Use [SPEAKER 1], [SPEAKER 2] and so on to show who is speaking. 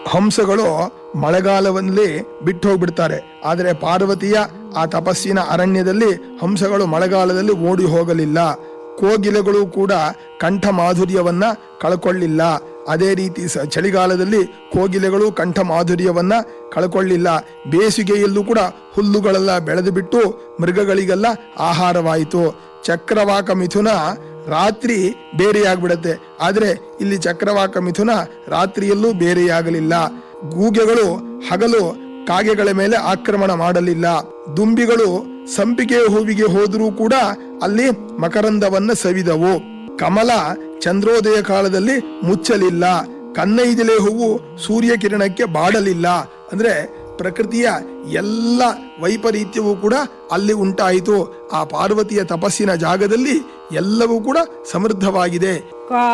[SPEAKER 1] ಹಂಸಗಳು ಮಳೆಗಾಲದಲ್ಲಿ ಬಿಟ್ಟು ಹೋಗ್ಬಿಡ್ತಾರೆ ಆದರೆ ಪಾರ್ವತಿಯ ಆ ತಪಸ್ಸಿನ ಅರಣ್ಯದಲ್ಲಿ ಹಂಸಗಳು ಮಳೆಗಾಲದಲ್ಲಿ ಓಡಿ ಹೋಗಲಿಲ್ಲ ಕೋಗಿಲೆಗಳು ಕೂಡ ಕಂಠ ಮಾಧುರ್ಯವನ್ನ ಕಳ್ಕೊಳ್ಳಿಲ್ಲ ಅದೇ ರೀತಿ ಸ ಚಳಿಗಾಲದಲ್ಲಿ ಕೋಗಿಲೆಗಳು ಕಂಠ ಮಾಧುರ್ಯವನ್ನ ಕಳ್ಕೊಳ್ಳಿಲ್ಲ ಬೇಸಿಗೆಯಲ್ಲೂ ಕೂಡ ಹುಲ್ಲುಗಳೆಲ್ಲ ಬೆಳೆದು ಬಿಟ್ಟು ಮೃಗಗಳಿಗೆಲ್ಲ ಆಹಾರವಾಯಿತು ಚಕ್ರವಾಕ ಮಿಥುನ ರಾತ್ರಿ ಬೇರೆಯಾಗ್ಬಿಡತ್ತೆ ಆದ್ರೆ ಇಲ್ಲಿ ಚಕ್ರವಾಕ ಮಿಥುನ ರಾತ್ರಿಯಲ್ಲೂ ಬೇರೆಯಾಗಲಿಲ್ಲ ಗೂಗೆಗಳು ಹಗಲು ಕಾಗೆಗಳ ಮೇಲೆ ಆಕ್ರಮಣ ಮಾಡಲಿಲ್ಲ ದುಂಬಿಗಳು ಸಂಪಿಗೆ ಹೂವಿಗೆ ಹೋದರೂ ಕೂಡ ಅಲ್ಲಿ ಮಕರಂದವನ್ನ ಸವಿದವು ಕಮಲ ಚಂದ್ರೋದಯ ಕಾಲದಲ್ಲಿ ಮುಚ್ಚಲಿಲ್ಲ ಕನ್ನೈದಿಲೆ ಹೂವು ಸೂರ್ಯ ಕಿರಣಕ್ಕೆ ಬಾಡಲಿಲ್ಲ ಅಂದ್ರೆ ಪ್ರಕೃತಿಯ ಎಲ್ಲ ವೈಪರೀತ್ಯವೂ ಕೂಡ ಅಲ್ಲಿ ಉಂಟಾಯಿತು ಆ ಪಾರ್ವತಿಯ ತಪಸ್ಸಿನ ಜಾಗದಲ್ಲಿ ಎಲ್ಲವೂ ಕೂಡ ಸಮೃದ್ಧವಾಗಿದೆ
[SPEAKER 2] ಕಾ